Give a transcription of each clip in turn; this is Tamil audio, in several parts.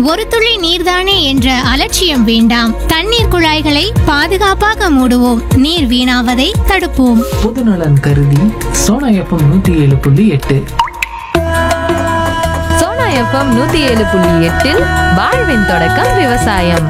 ஒரு துளி நீர்தானே என்ற அலட்சியம் வேண்டாம் தண்ணீர் குழாய்களை பாதுகாப்பாக மூடுவோம் நீர் வீணாவதை தடுப்போம் பொதுநலன் கருதி சோனா எஃப்எம் நூத்தி ஏழு புள்ளி எட்டு சோனா எஃப்எம் நூத்தி ஏழு புள்ளி எட்டில் வாழ்வின் தொடக்கம் விவசாயம்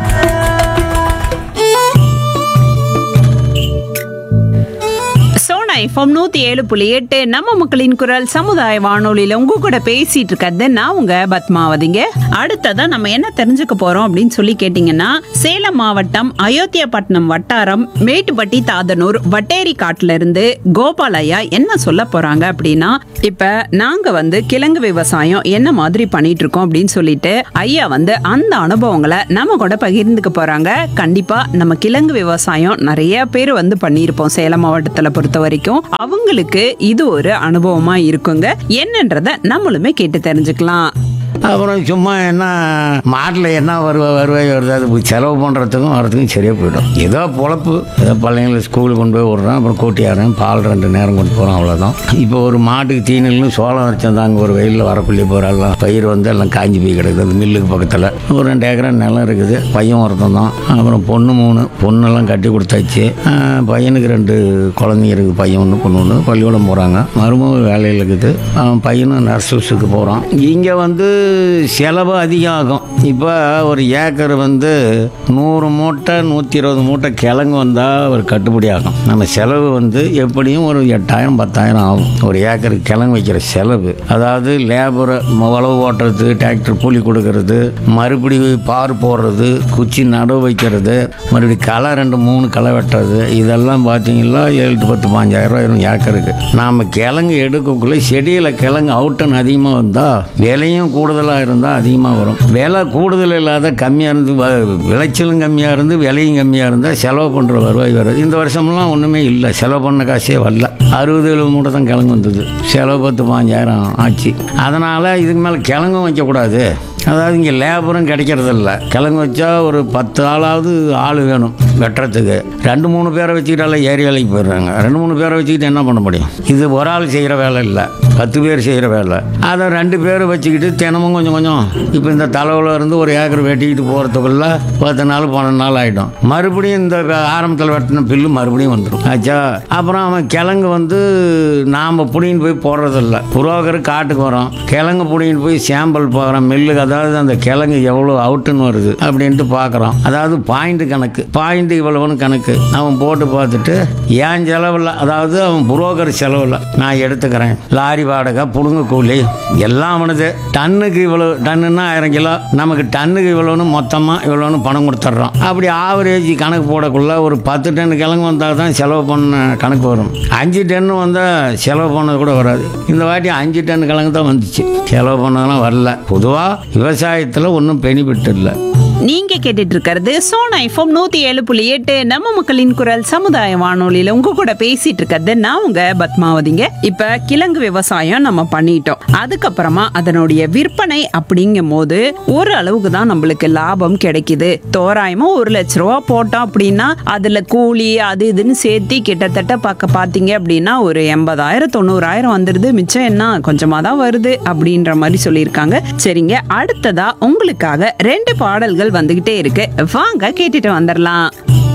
சோனா எஃப்எம் நூத்தி ஏழு புள்ளி எட்டு நம்ம மக்களின் குரல் சமுதாய வானொலியில உங்க கூட பேசிட்டு இருக்கிறது நான் உங்க பத்மாவதிங்க அடுத்ததா நம்ம என்ன தெரிஞ்சுக்க போறோம் அப்படின்னு சொல்லி கேட்டீங்கன்னா சேலம் மாவட்டம் அயோத்தியாபட்டினம் வட்டாரம் மேட்டுப்பட்டி தாதனூர் வட்டேரி காட்டுல இருந்து கோபாலையா என்ன சொல்ல போறாங்க அப்படின்னா இப்ப நாங்க வந்து கிழங்கு விவசாயம் என்ன மாதிரி பண்ணிட்டு இருக்கோம் அப்படின்னு சொல்லிட்டு ஐயா வந்து அந்த அனுபவங்களை நம்ம கூட பகிர்ந்துக்க போறாங்க கண்டிப்பா நம்ம கிழங்கு விவசாயம் நிறைய பேர் வந்து பண்ணியிருப்போம் சேலம் மாவட்டத்துல பொறுத்த வரைக்கும் அவங்களுக்கு இது ஒரு அனுபவமா இருக்குங்க என்னன்றத நம்மளுமே கேட்டு தெரிஞ்சுக்கலாம் அப்புறம் சும்மா என்ன மாட்டில் என்ன வருவா வருவாய் வருது அது செலவு பண்ணுறதுக்கும் வரதுக்கும் சரியாக போயிடும் ஏதோ பொழப்பு ஏதோ பிள்ளைங்களை ஸ்கூலுக்கு கொண்டு போய் விட்றேன் அப்புறம் கூட்டியாரேன் பால் ரெண்டு நேரம் கொண்டு போகிறோம் அவ்வளோதான் இப்போ ஒரு மாட்டுக்கு தீனிலும் சோளம் வச்சிருந்தாங்க ஒரு வெயிலில் வரப்புள்ளி போகிறெல்லாம் பயிர் வந்து எல்லாம் காஞ்சி போய் கிடக்குது அந்த மில்லுக்கு பக்கத்தில் ஒரு ரெண்டு ஏக்கரா நிலம் இருக்குது பையன் ஒருத்தன் தான் அப்புறம் பொண்ணு மூணு பொண்ணெல்லாம் கட்டி கொடுத்தாச்சு ஆஹ் பையனுக்கு ரெண்டு குழந்தைங்க இருக்குது பையன் ஒன்று பொண்ணு ஒன்று பள்ளிக்கூடம் போகிறாங்க மருமக வேலையில் இருக்குது அவன் பையனும் நர்சஸுக்கு போகிறான் இங்கே வந்து செலவு அதிகம் ஆகும் இப்போ ஒரு ஏக்கர் வந்து நூறு மூட்டை நூற்றி இருபது மூட்டை கிழங்கு வந்தால் ஒரு கட்டுப்படி ஆகும் நம்ம செலவு வந்து எப்படியும் ஒரு எட்டாயிரம் பத்தாயிரம் ஆகும் ஒரு ஏக்கருக்கு கிழங்கு வைக்கிற செலவு அதாவது லேபரை உழவு ஓட்டுறது டிராக்டர் கூலி கொடுக்கறது மறுபடி பார் போடுறது குச்சி நடவு வைக்கிறது மறுபடி களை ரெண்டு மூணு களை வெட்டுறது இதெல்லாம் பார்த்தீங்கன்னா ஏழு to பத்து பாஞ்சாயிரம் ரூபாய் வரும் ஏக்கருக்கு நாம் கிழங்கு எடுக்கக்குள்ளே செடியில் கிழங்கு அவுட்டன் அதிகமாக வந்தால் விலையும் கூடுதலாக இருந்தால் அதிகமாக வரும் விலை கூடுதல் இல்லாத கம்மியாக இருந்து வ- விளைச்சலும் கம்மியாக இருந்து விலையும் கம்மியாக இருந்தால் செலவு பண்ணுற வருவாய் வராது இந்த வருஷம்லாம் ஒன்றுமே இல்லை செலவு பண்ண காசே வரல அறுபது எழுபது மூட்டை தான் கிழங்கு வந்தது செலவு பத்து பாஞ்சாயிரம் ஆச்சு அதனால் இதுக்கு மேலே கிழங்கும் வைக்கக்கூடாது அதாவது இங்கே லேபரும் கிடைக்கிறதில்ல கிழங்கு வச்சா ஒரு பத்து ஆளாவது ஆள் வேணும் வெட்டுறதுக்கு ரெண்டு மூணு பேரை வச்சுக்கிட்டால ஏரி வேலைக்கு போயிடுறாங்க ரெண்டு மூணு பேரை வச்சுக்கிட்டு என்ன பண்ண முடியும் இது ஒரு ஆள் செய்கிற வேலை இல்லை பத்து பேர் செய்கிற வேலை அதை ரெண்டு பேர் வச்சுக்கிட்டு தினமும் கொஞ்சம் கொஞ்சம் இப்போ இந்த தலைவில் இருந்து ஒரு ஏக்கர் வெட்டிக்கிட்டு போகிறதுக்குள்ள பத்து நாள் பன்னெண்டு நாள் ஆகிடும் மறுபடியும் இந்த ஆரம்பத்தில் வெட்டின பில்லு மறுபடியும் வந்துடும் ஆச்சா அப்புறம் அவன் கிழங்கு வந்து நாம் புடிங்கிட்டு போய் போடுறதில்ல புரோக்கர் காட்டுக்கு வரோம் கிழங்கு புடிங்கிட்டு போய் சாம்பிள் பார்க்குறோம் மில்லுக்கு அதாவது அந்த கிழங்கு எவ்வளோ அவுட்டுன்னு வருது அப்படின்ட்டு பார்க்குறோம் அதாவது பாயிண்ட் கணக்கு பாயிண்ட் இவ்வளவுன்னு கணக்கு அவன் போட்டு பார்த்துட்டு ஏன் செலவில் அதாவது அவன் புரோக்கர் செலவில் நான் எடுத்துக்கிறேன் லாரி வாடகை புடுங்க கூலி எல்லாம் அவனுது டன்னுக்கு இவ்வளோ டன்னுன்னா ஆயிரம் கிலோ நமக்கு டன்னுக்கு இவ்வளோன்னு மொத்தமாக இவ்வளோன்னு பணம் கொடுத்துட்றோம் அப்படி ஆவரேஜ் கணக்கு போடக்குள்ள ஒரு பத்து டன் கிழங்கு வந்தால் தான் செலவு பண்ண கணக்கு வரும் அஞ்சு டன்னு வந்தால் செலவு பண்ணது கூட வராது இந்த வாட்டி அஞ்சு டன் கிழங்கு தான் வந்துச்சு செலவு பண்ணதெல்லாம் வரல பொதுவாக விவசாயத்தில் ஒன்றும் பெனிஃபிட் இல்லை நீங்க கேட்டுட்டு இருக்கிறது சோனா எஃப்எம் நூத்தி ஏழு புள்ளி எட்டு நம்ம மக்களின் குரல் சமுதாய வானொலியில உங்க கூட பேசிட்டு இருக்கிறது நான் உங்க பத்மாவதிங்க இப்ப கிழங்கு விவசாயம் நம்ம பண்ணிட்டோம் அதுக்கப்புறமா அதனுடைய விற்பனை அப்படிங்கும் போது ஒரு அளவுக்கு தான் நம்மளுக்கு லாபம் கிடைக்குது தோராயமா ஒரு லட்ச ரூபா போட்டோம் அப்படின்னா அதுல கூலி அது இதுன்னு சேர்த்து கிட்டத்தட்ட பார்க்க பாத்தீங்க அப்படின்னா ஒரு எண்பதாயிரம் தொண்ணூறாயிரம் வந்துருது மிச்சம் என்ன கொஞ்சமா தான் வருது அப்படின்ற மாதிரி சொல்லியிருக்காங்க சரிங்க அடுத்ததா உங்களுக்காக ரெண்டு பாடல்கள் வந்துகிட்டே இருக்கு வாங்க கேட்டுட்டு வந்துடலாம்